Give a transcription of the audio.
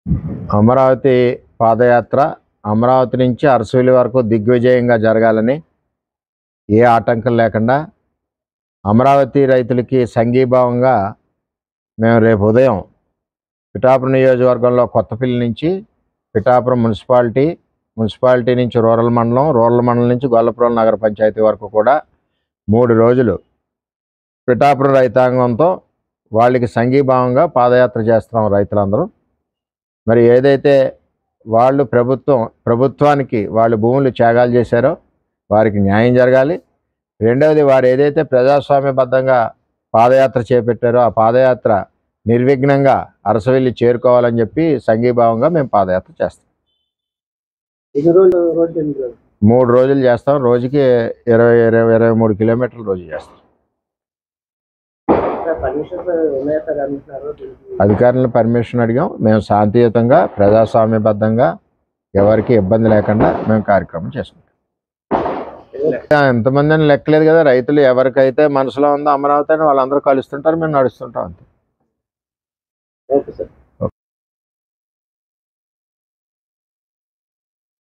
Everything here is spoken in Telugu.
అమరావతి పాదయాత్ర అమరావతి నుంచి అరసవిలి వరకు దిగ్విజయంగా జరగాలని ఏ ఆటంకం లేకుండా అమరావతి రైతులకి సంఘీభావంగా మేము రేపు ఉదయం పిఠాపురం నియోజకవర్గంలో కొత్తపల్లి నుంచి పిఠాపురం మున్సిపాలిటీ మున్సిపాలిటీ నుంచి రూరల్ మండలం రూరల్ మండలం నుంచి గొల్లపురం నగర పంచాయతీ వరకు కూడా మూడు రోజులు పిఠాపురం రైతాంగంతో వాళ్ళకి సంఘీభావంగా పాదయాత్ర చేస్తున్నాం రైతులందరూ మరి ఏదైతే వాళ్ళు ప్రభుత్వం ప్రభుత్వానికి వాళ్ళు భూములు త్యాగాలు చేశారో వారికి న్యాయం జరగాలి రెండవది వారు ఏదైతే ప్రజాస్వామ్యబద్ధంగా పాదయాత్ర చేపట్టారో ఆ పాదయాత్ర నిర్విఘ్నంగా అరసవెల్లి చేరుకోవాలని చెప్పి సంఘీభావంగా మేము పాదయాత్ర చేస్తాం ఎన్ని రోజులు రోడ్డు ఎన్ని రోజులు మూడు రోజులు చేస్తాం రోజుకి ఇరవై ఇరవై ఇరవై మూడు కిలోమీటర్లు రోజు చేస్తాం పర్మిషన్ ఉన్నాయా సార్ అంటున్నారు దీనికి అధికారులను పర్మిషన్ అడిగాం మేము శాంతియుతంగా ప్రజాస్వామ్యబద్ధంగా ఎవరికి ఇబ్బంది లేకుండా మేము కార్యక్రమం చేసుకుంటాం ఎంతమంది అని లెక్కలేదు కదా రైతులు ఎవరికైతే మనసులో ఉందో అమరావతి అని వాళ్ళందరూ కలుస్తుంటారు మేము నడుస్తుంటాం అంతే ఓకే సార్